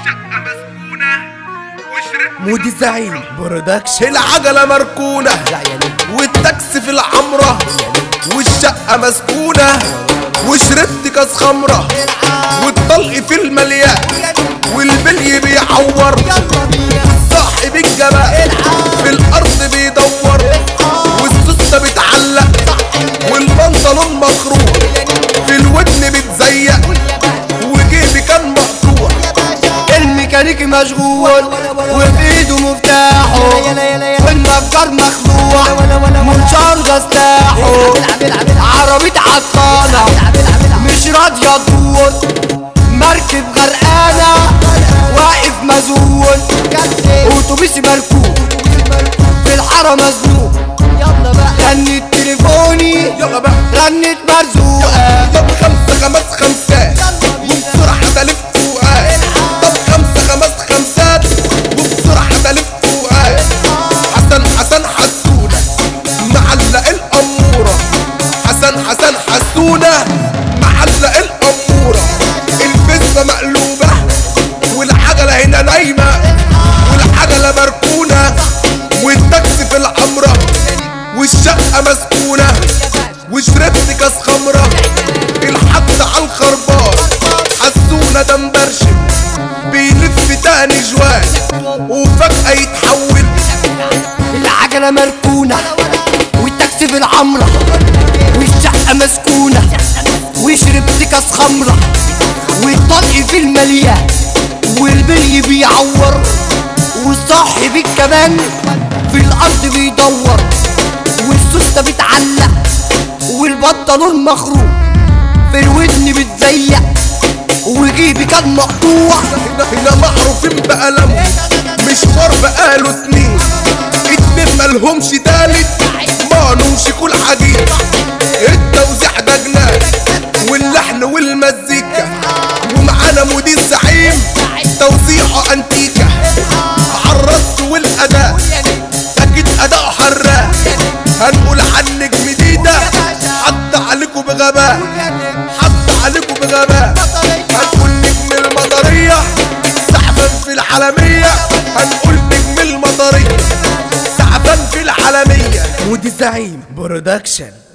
والشقة مسكونة وشربت مودي زعيم برودكشن العجلة مركونة والتاكسي في العمرة والشقة مسكونة وشربت كاس خمرة والطلق في المليان والبلي بيعور صاحب الجمال في الأرض بيدور والسوسة بتعلق والبنطلون مخروق في الودن بتزيق وجيبي كان مقطوع الميكانيكي مشغول وفي ايده مفتاحه والنجار مخلوع منشار ده سلاحه عربية عطالة مش راضية تدور مركب غرقانة واقف مزول اتوبيسي مركوب في الحارة مزنوق رنت تليفوني يلا بقى رنت مرزوقة طب خمسة خمس خمسات وبسرعة تلف فوقات طب خمسة خمس خمسات وبسرعة تلف فوقات حسن حسن حسونة معلق الأمورة حسن حسن حسونة معلق الأمورة الفزة مقلوبة والعجلة هنا نايمة والعجلة مركونة والتاكسي في العمرة والشقة مسكونة وشربت كاس خمرة الحبس على الخربان حسونة ده مبرشم بيلف تاني جوان وفجأة يتحول العجلة مركونة والتاكسي في العمرة والشقة مسكونة وشربت كاس خمرة والطلق في المليان والبلي بيعور والصاحب الكمان في الأرض بيدور والسوستة بتعلق والبنطلون مخروق في الودن بتزيق وجيبي كان مقطوع هنا هنا معروفين بألمه مشوار بقاله سنين اتنين مالهمش تالت مالوش كل عجين التوزيع ده جنان واللحن والمزيكا ومعانا مودي الزعيم توزيعه انتيكا عالرقص والاداء اكيد اداء حراق هنقول عن نجم ديدا حط عليكم بغباء حط عليكم بغباء هنقول نجم المطرية سعفان في العالمية هنقول نجم المطرية سعفان في العالمية مودي زعيم برودكشن